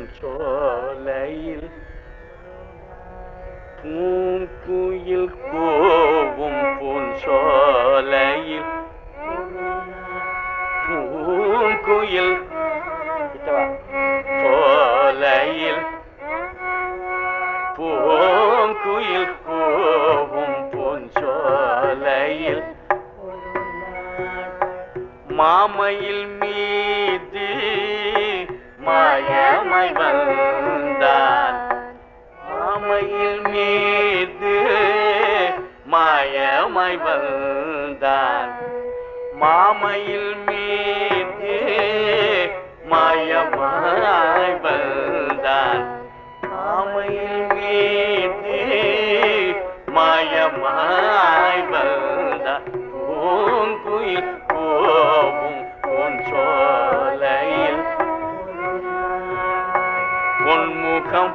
பூஞ்சோலையில் பூங்குயில் கோவும் பூஞ்சோலையில் பூங்குயில் சோலையில் பூங்குயில் கோவும் பூஞ்சோலையில் மாமையில் மீது மாயமை வந்தான் மாமையில் மீது மாயமை வந்தான் மாமையில் மீது மாயமாய் வந்தான் மாமையில் மீது மாயமாய் வந்தான் பூங்குயில் கோவும் பொன் சோலையில் பொன்முகம்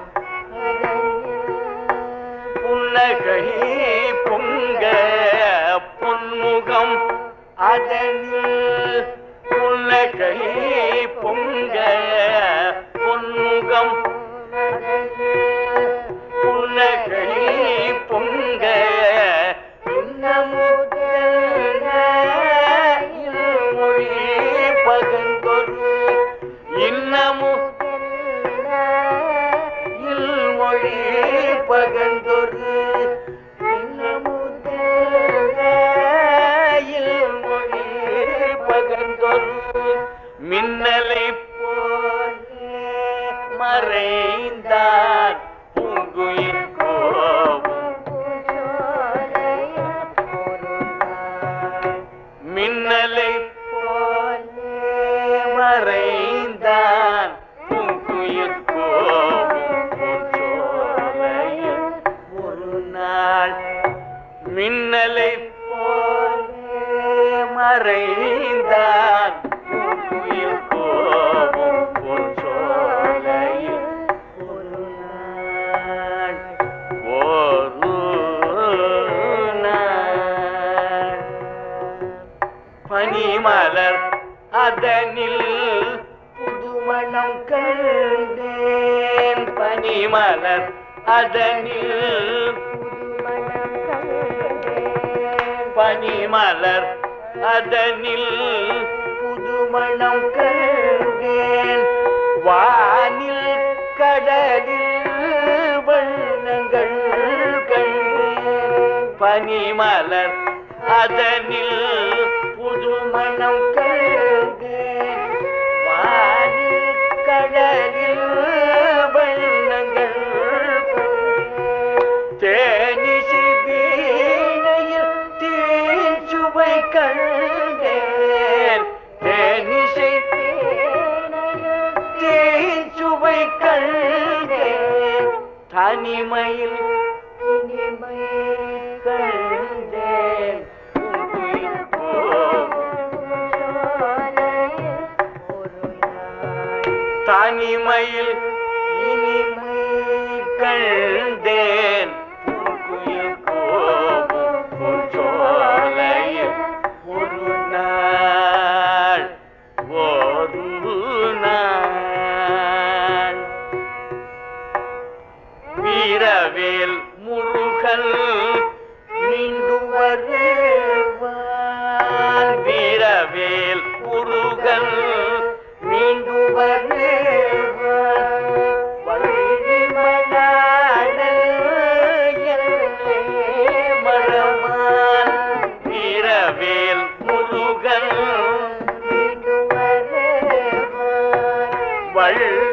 புன்னகை பொங்க பொன்முகம் அதனில் புன்னகை பொங்க பொன்முகம் புன்னகை பொங்க மொழி பகந்தொரு இன்னமும் மொழி பகந்தொரு மொழி பகந்தொரு மின்னலை போலே மறைந்தார் பூங்குயில் கோவும் மின்னலை போலே மறைந்தான் பூங்குயில் கோவும் பூஞ்சோலையில் ஒரு நாள் மின்னலை போலே மறைந்தான் பூங்குயில் கோவும் பூஞ்சோலையில் ஒரு நாள் ஒரு நாள் பனிமலர் அதனில் புதுமணம் கண்டேன் பனிமலர் அதனில் பனிமலர் அதனில் புதுமணம் கண்டேன் வானில் கடலில் வண்ணங்கள் கண்டேன் பனிமலர் அதனில் புதுமணம் கண்டேன் வானில் கடலில் வண்ணங்கள் தேனிசை வீணையில் தீச்சுவை கண்டேன் தேனிசை தீச்சுவை கண்டேன் தனிமையில் கண்டேன் உன்னுயிர் தனிமையில் இனிமை கண்டேன் பூங்குயில் கோவும் பூஞ்சோலையில் ஒரு நாள் ஒரு நாள் வீரவேல் முருகன் மீண்டு வருவான் வீரவேல் முருகன் மீண்டு வருவான் வள்ளி மணாளன் என்னை மணவான் வீரவேல் முருகன் வள்ளி